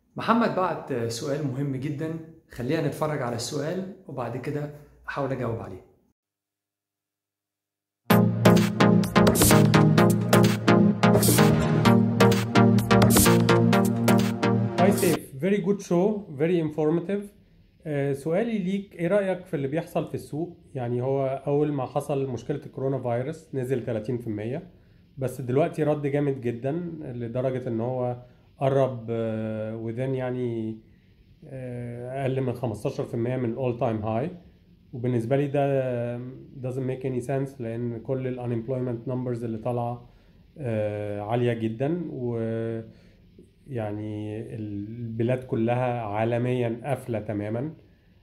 محمد بعت سؤال مهم جدا خلينا نتفرج على السؤال وبعد كده احاول اجاوب عليه هاي سيف فيري جود شو فيري انفورماتيف سؤالي ليك ايه رأيك في اللي بيحصل في السوق يعني هو اول ما حصل مشكلة الكورونا فيروس نزل 30% بس دلوقتي رد جامد جدا لدرجة ان هو قرب وذين يعني آه، اقل من 15% من الاول تايم هاي وبالنسبة لي ده doesn't make any sense لان كل ال unemployment numbers اللي طالعة آه، عالية جدا و يعني البلاد كلها عالميا قافلة تماما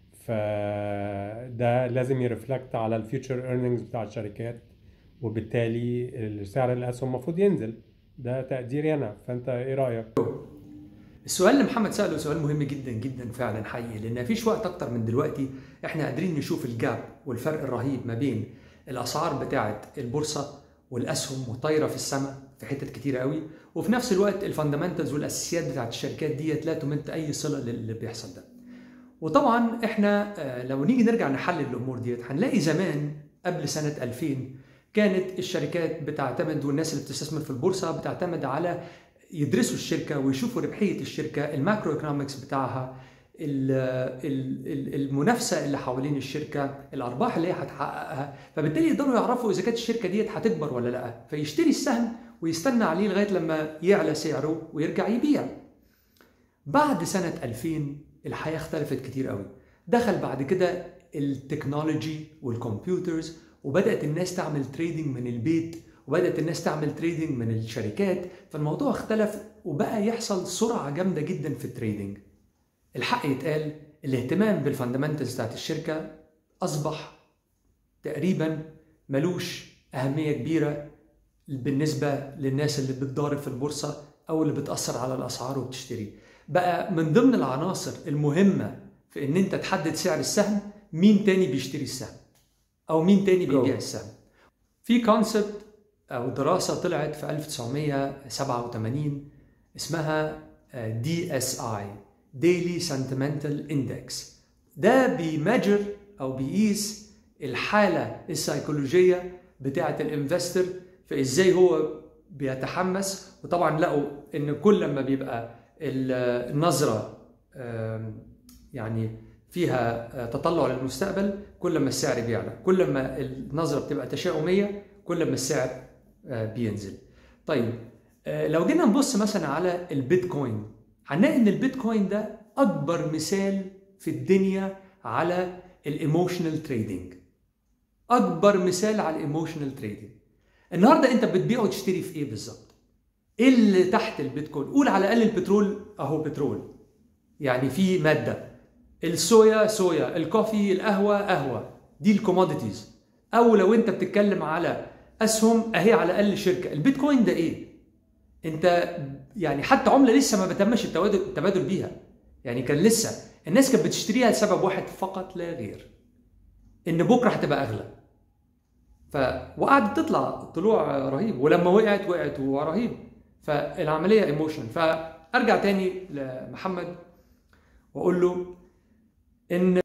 فده لازم يرفلكت على الفيوتشر ايرنينجز بتاع الشركات وبالتالي سعر الاسهم المفروض ينزل ده تقديري انا فانت ايه رايك السؤال اللي محمد سأله سؤال مهم جدا جدا فعلا حقيقي لان مفيش وقت اكتر من دلوقتي احنا قادرين نشوف الجاب والفرق الرهيب ما بين الاسعار بتاعه البورصه والاسهم وطايره في السماء في حتت كتيره قوي وفي نفس الوقت الفاندامنتالز والاساسيات بتاعه الشركات ديت لا تمت اي صله للي بيحصل ده وطبعا احنا آه، لو نيجي نرجع نحلل الامور ديت هنلاقي زمان قبل سنه 2000 كانت الشركات بتعتمد والناس اللي بتستثمر في البورصه بتعتمد على يدرسوا الشركه ويشوفوا ربحيه الشركه الماكرو ايكونومكس بتاعها ال- ال- ال- المنافسه اللي حوالين الشركه الارباح اللي هي هتحققها فبالتالي يقدروا يعرفوا اذا كانت الشركه ديت هتكبر ولا لا فيشتري السهم ويستنى عليه لغايه لما يعلى سعره ويرجع يبيع بعد سنه 2000 الحياه اختلفت كتير قوي دخل بعد كده التكنولوجي والكمبيوترز وبدات الناس تعمل تريدنج من البيت وبدات الناس تعمل تريدنج من الشركات فالموضوع اختلف وبقى يحصل سرعه جامده جدا في التريدنج الحق يتقال الاهتمام بالفاندامنتالز بتاعت الشركه اصبح تقريبا ملوش اهميه كبيره بالنسبه للناس اللي بتضارب في البورصه او اللي بتاثر على الاسعار وبتشتري بقى من ضمن العناصر المهمه في ان انت تحدد سعر السهم مين تاني بيشتري السهم او مين تاني بيبيع السهم في كونسبت او دراسه طلعت في 1987 اسمها دي اس اي ديلي سنتمنتال اندكس ده بيمجر او بيقيس الحاله السيكولوجيه بتاعه الانفستر في ازاي هو بيتحمس وطبعا لقوا ان كل ما بيبقى ال- النظره آم، يعني فيها آه، تطلع للمستقبل كل ما السعر بيعلى كل ما النظره بتبقى تشاؤميه كل ما السعر آه، بينزل طيب آه، لو جينا نبص مثلا على البيتكوين هنلاقي ان البيتكوين ده اكبر مثال في الدنيا على الايموشنال تريدنج اكبر مثال على الايموشنال تريدنج النهارده انت بتبيع وتشتري في ايه بالظبط ايه اللي تحت البيتكوين قول على الاقل البترول اهو بترول يعني في ماده الصويا صويا الكوفي القهوه قهوه دي الكوموديتيز او لو انت بتتكلم على اسهم اهي على الاقل شركه البيتكوين ده ايه انت يعني حتى عمله لسه ما بتمش التبادل التبادل بيها يعني كان لسه الناس كانت بتشتريها لسبب واحد فقط لا غير ان بكره هتبقى اغلى ف وقعدت تطلع طلوع رهيب ولما وقعت وقعت ورهيب فالعمليه ايموشن فارجع تاني لمحمد واقول له ان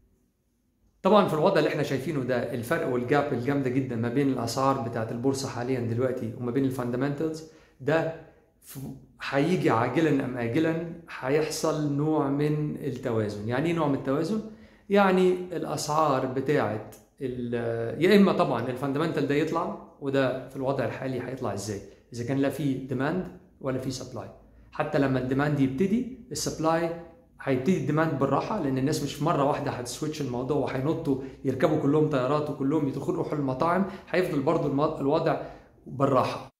طبعا في الوضع اللي احنا شايفينه ده الفرق والجاب الجامده جدا ما بين الاسعار بتاعت البورصه حاليا دلوقتي وما بين الفاندامنتالز ده ف- هيجي عاجلا ام اجلا هيحصل نوع من التوازن يعني ايه نوع من التوازن يعني الاسعار بتاعت ال- يا اما طبعا الفاندامنتال ده يطلع وده في الوضع الحالي هيطلع ازاي اذا كان لا في ديماند ولا في سبلاي حتى لما الديماند يبتدي السبلاي هيبتدي الديماند بالراحه لان الناس مش مره واحده هتسويتش الموضوع وهينطوا يركبوا كلهم طيارات وكلهم يدخلوا يروحوا المطاعم هيفضل برضو الم- الوضع بالراحه